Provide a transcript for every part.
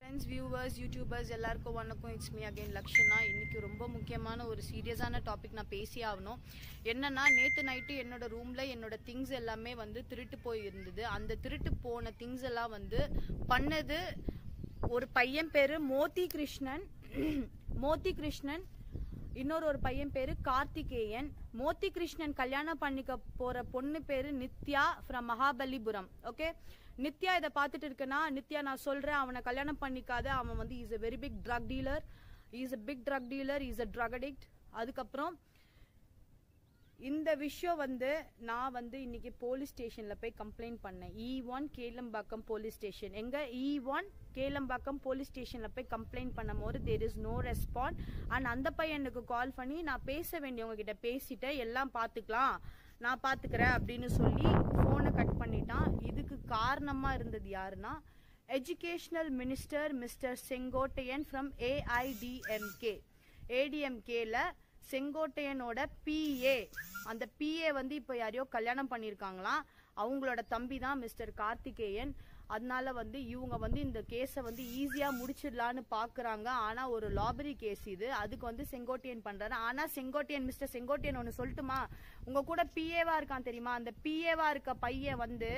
friends viewers YouTubers எல்லாருக்கும் வணக்கம் it's me again Lakshana இன்னைக்கு ரொம்ப முக்கியமான ஒரு சீரியஸான டாபிக் நான் பேசி ஆகணும் என்னன்னா நேத்து நைட்டு என்னோட ரூம்ல என்னோட திங்ஸ் எல்லாமே வந்து திருட்டு போய் இருந்தது அந்த திருட்டு போன திங்ஸ் எல்லாம் வந்து பண்ணது ஒரு பையன் பேரு மோதி கிருஷ்ணன் மோதி கிருஷ்ணன் இன்னொரு ஒரு பையன் பேரு கார்த்திகேயன் மோத்தி கிருஷ்ணன் கல்யாணம் பண்ணிக்க போற பொண்ணு பேரு நித்யா ஃப்ரம் மகாபலிபுரம் ஓகே நித்யா இதை பார்த்துட்டு இருக்கனா நித்யா நான் சொல்றேன் அவனை கல்யாணம் பண்ணிக்காத அவன் வந்து is a very big drug dealer is a big drug dealer is a drug addict அதுக்கப்புறம் இந்த விஷயம் வந்து நான் வந்து இன்னைக்கு போலீஸ் ஸ்டேஷன்ல போய் கம்ப்ளைண்ட் பண்ணேன் E one Kelambakkam police station எங்க இ ஒன் கேலம்பாக்கம் போலீஸ் ஸ்டேஷன்ல போய் கம்ப்ளைண்ட் பண்ணும் போது there is no respond and அந்த பையனுக்கு கால் பண்ணி நான் பேச வேண்டியவங்க கிட்ட பேசிட்டேன் எல்லாம் பாத்துக்கலாம் நான் பாத்துக்கிறேன் அப்படின்னு சொல்லி போனை கட் பண்ணிட்டான் இதுக்கு காரணமா இருந்தது யாருன்னா educational minister mister Sengottaiyan from AIADMK ஏடிஎம்கேல செங்கோட்டையனோட பிஏ அந்த பிஏ வந்து இப்போ யாரையோ கல்யாணம் பண்ணியிருக்காங்களாம் அவங்களோட தம்பி தான் மிஸ்டர் கார்த்திகேயன் அதனால வந்து இவங்க வந்து இந்த கேஸை வந்து ஈஸியா முடிச்சிடலான்னு பாக்குறாங்க ஆனா ஒரு லாபரி கேஸ் இது அதுக்கு வந்து செங்கோட்டையன் பண்றாரு ஆனா செங்கோட்டையன் மிஸ்டர் செங்கோட்டையன் ஒன்னு சொல்லட்டுமா உங்க கூட பிஏவா இருக்கான் தெரியுமா அந்த பிஏவா இருக்க பையன் வந்து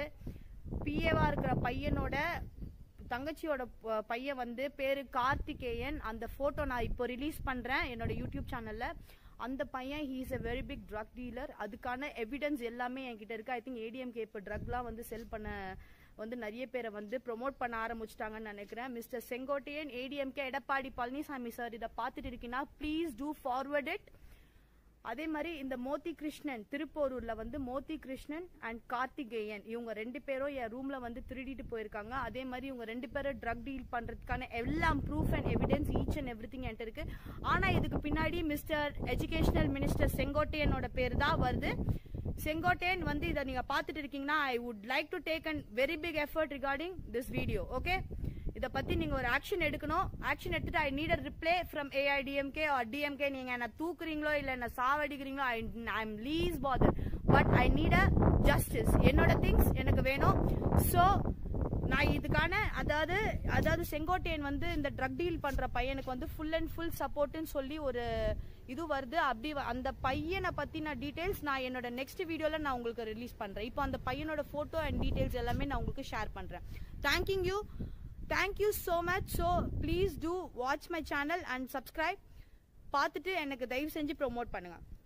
பிஏவா இருக்கிற பையனோட தங்கச்சியோட ப- பையன் வந்து பேரு கார்த்திகேயன் அந்த போட்டோ நான் இப்போ ரிலீஸ் பண்றேன் என்னோட யூடியூப் சேனல்ல அந்த பையன் he is a very big drug dealer அதுக்கான எவிடன்ஸ் எல்லாமே என்கிட்ட இருக்கு ஐ திங்க் ஏடிஎம்கே இப்போ ட்ரக்லாம் வந்து செல் பண்ண வந்து நிறைய பேரை வந்து ப்ரோமோட் பண்ண ஆரம்பிச்சிட்டாங்கன்னு நினைக்கிறேன் mister Sengottaiyan ADMK Edappadi Palaniswami sir இதை பார்த்துட்டு இருக்கீங்கன்னா ப்ளீஸ் டூ ஃபார்வர்ட் இட் அதே மாதிரி இந்த மோதி கிருஷ்ணன் திருப்போரூர்ல வந்து மோதி கிருஷ்ணன் அண்ட் கார்த்திகேயன் இவங்க ரெண்டு பேரும் என் ரூம்ல வந்து திருடிட்டு போயிருக்காங்க அதே மாதிரி இவங்க ரெண்டு பேரும் ட்ரக் டீல் பண்றதுக்கான எல்லாம் proof and evidence each and every thing என்கிட்ட இருக்கு ஆனா இதுக்கு பின்னாடி மிஸ்டர் எஜுகேஷனல் மினிஸ்டர் செங்கோட்டையனோட பேர் தான் வருது செங்கோட்டையன் வந்து இதை நீங்க பார்த்துட்டு இருக்கீங்கன்னா I would like to take and very big effort regarding this video okay இத பத்தி நீங்க ஒரு ஆக்ஷன் எடுக்கணும் ஆக்ஷன் எடுத்துட்டு I need a reply from AIADMK or DMK நீங்க என்ன தூக்குறீங்களோ இல்ல என்ன சாவடிக்கிறீங்களோ I I am least bother but I need a justice என்னோட திங்ஸ் எனக்கு வேணும் சோ நான் இதுக்கான அதாவது அதாவது செங்கோட்டையன் வந்து இந்த ட்ரக் டீல் பண்ற பையனுக்கு வந்து ஃபுல் அண்ட் ஃபுல் சப்போர்ட்னு சொல்லி ஒரு இது வருது அப்படி வ- அந்த பையனை பத்தின டீடைல்ஸ் நான் என்னோட நெக்ஸ்ட் வீடியோல நான் உங்களுக்கு ரிலீஸ் பண்றேன் இப்போ அந்த பையனோட போட்டோ அண்ட் டீடைல்ஸ் எல்லாமே நான் உங்களுக்கு ஷேர் பண்றேன் thank you you thank you so much so please do watch my channel and subscribe பார்த்துட்டு எனக்கு தயவு செஞ்சு ப்ரோமோட் பண்ணுங்க